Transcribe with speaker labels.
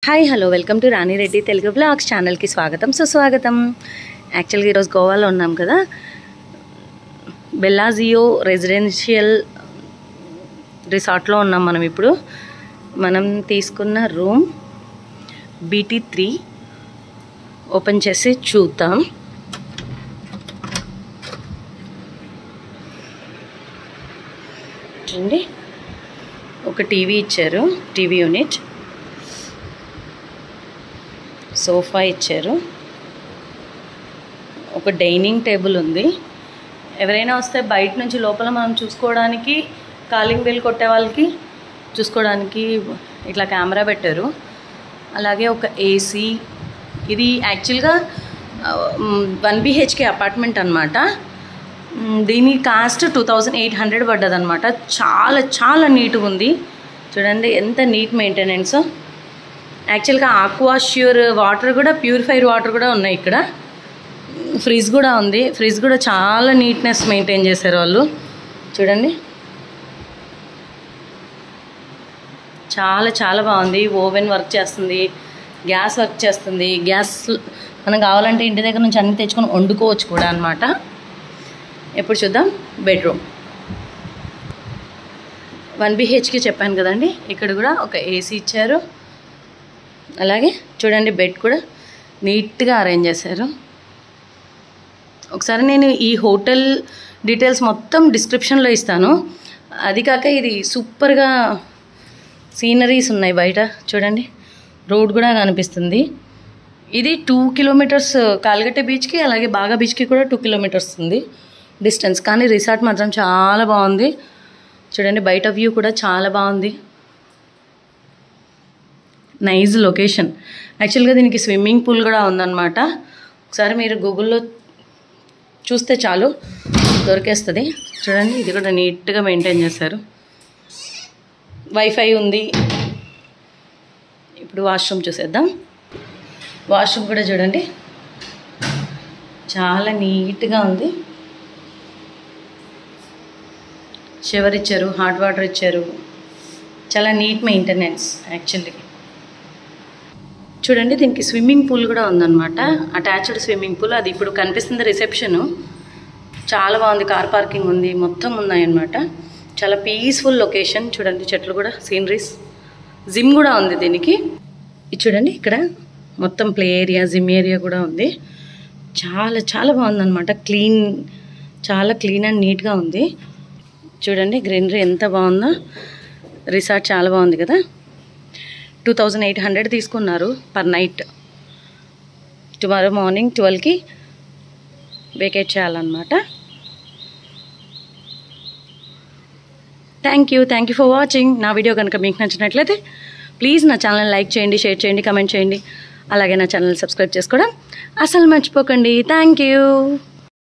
Speaker 1: hi hello welcome to Rani Reddy Telugu blogs ఛానల్కి స్వాగతం సుస్వాగతం యాక్చువల్గా ఈరోజు గోవాలో ఉన్నాం కదా బెల్లాజియో రెసిడెన్షియల్ రిసార్ట్లో ఉన్నాం మనం ఇప్పుడు మనం తీసుకున్న రూమ్ బీటీ త్రీ ఓపెన్ చేసి చూద్దాం చూడండి ఒక టీవీ ఇచ్చారు టీవీ యూనిట్ సోఫా ఇచ్చారు ఒక డైనింగ్ టేబుల్ ఉంది ఎవరైనా వస్తే బయట నుంచి లోపల మనం చూసుకోవడానికి కాలింగ్ బెల్ కొట్టే వాళ్ళకి చూసుకోవడానికి ఇట్లా కెమెరా పెట్టారు అలాగే ఒక ఏసీ ఇది యాక్చువల్గా వన్ బిహెచ్కే అపార్ట్మెంట్ అనమాట దీని cost two thousand eight hundred పడ్డది అనమాట చాలా చాలా నీట్గా ఉంది చూడండి ఎంత నీట్ మెయింటెనెన్స్ యాక్చువల్గా ఆక్వా ష్యూర్ వాటర్ కూడా ప్యూరిఫైడ్ వాటర్ కూడా ఉన్నాయి ఇక్కడ ఫ్రిడ్జ్ కూడా ఉంది ఫ్రిడ్జ్ కూడా చాలా నీట్నెస్ మెయింటైన్ చేశారు వాళ్ళు చూడండి చాలా చాలా బాగుంది ఓవెన్ వర్క్ చేస్తుంది గ్యాస్ వర్క్ చేస్తుంది గ్యాస్ మనం కావాలంటే ఇంటి దగ్గర నుంచి అన్ని తెచ్చుకొని వండుకోవచ్చు కూడా అనమాట ఎప్పుడు చూద్దాం బెడ్రూమ్ వన్ బిహెచ్కి చెప్పాను కదండి ఇక్కడ కూడా ఒక ఏసీ ఇచ్చారు అలాగే చూడండి బెడ్ కూడా నీట్గా అరేంజ్ చేశారు ఒకసారి నేను ఈ హోటల్ డీటెయిల్స్ మొత్తం డిస్క్రిప్షన్లో ఇస్తాను అది కాక ఇది సూపర్గా సీనరీస్ ఉన్నాయి బయట చూడండి రోడ్ కూడా కనిపిస్తుంది ఇది టూ కిలోమీటర్స్ కాల్గట్టే బీచ్కి అలాగే బాగా బీచ్కి కూడా టూ కిలోమీటర్స్ ఉంది డిస్టెన్స్ కానీ రిసార్ట్ మాత్రం చాలా బాగుంది చూడండి బయట వ్యూ కూడా చాలా బాగుంది నైజ్ లొకేషన్ యాక్చువల్గా దీనికి స్విమ్మింగ్ పూల్ కూడా ఉందన్నమాట ఒకసారి మీరు గూగుల్లో చూస్తే చాలు దొరికేస్తుంది చూడండి ఇది కూడా నీట్గా మెయింటైన్ చేశారు వైఫై ఉంది ఇప్పుడు వాష్రూమ్ చూసేద్దాం వాష్రూమ్ కూడా చూడండి చాలా నీట్గా ఉంది షవర్ ఇచ్చారు హాట్ వాటర్ ఇచ్చారు చాలా నీట్ మెయింటెనెన్స్ యాక్చువల్లీ చూడండి దీనికి స్విమ్మింగ్ పూల్ కూడా ఉందన్నమాట అటాచ్డ్ స్విమ్మింగ్ పూల్ అది ఇప్పుడు కనిపిస్తుంది రిసెప్షను చాలా బాగుంది కార్ పార్కింగ్ ఉంది మొత్తం ఉన్నాయన్నమాట చాలా పీస్ఫుల్ లొకేషన్ చూడండి చెట్లు కూడా సీనరీస్ జిమ్ కూడా ఉంది దీనికి ఇది చూడండి ఇక్కడ మొత్తం ప్లే ఏరియా జిమ్ ఏరియా కూడా ఉంది చాలా చాలా బాగుందన్నమాట క్లీన్ చాలా క్లీన్ అండ్ నీట్గా ఉంది చూడండి గ్రీనరీ ఎంత బాగుందో రిసార్ట్ చాలా బాగుంది కదా టూ థౌజండ్ ఎయిట్ హండ్రెడ్ తీసుకున్నారు పర్ నైట్ టుమారో మార్నింగ్ ట్వెల్వ్కి వేకేట్ చేయాలన్నమాట thank you thank you for watching నా వీడియో కనుక మీకు నచ్చినట్లయితే ప్లీజ్ నా ఛానల్ లైక్ చేయండి షేర్ చేయండి కమెంట్ చేయండి అలాగే నా ఛానల్ సబ్స్క్రైబ్ చేసుకోవడం అసలు మర్చిపోకండి థ్యాంక్ యూ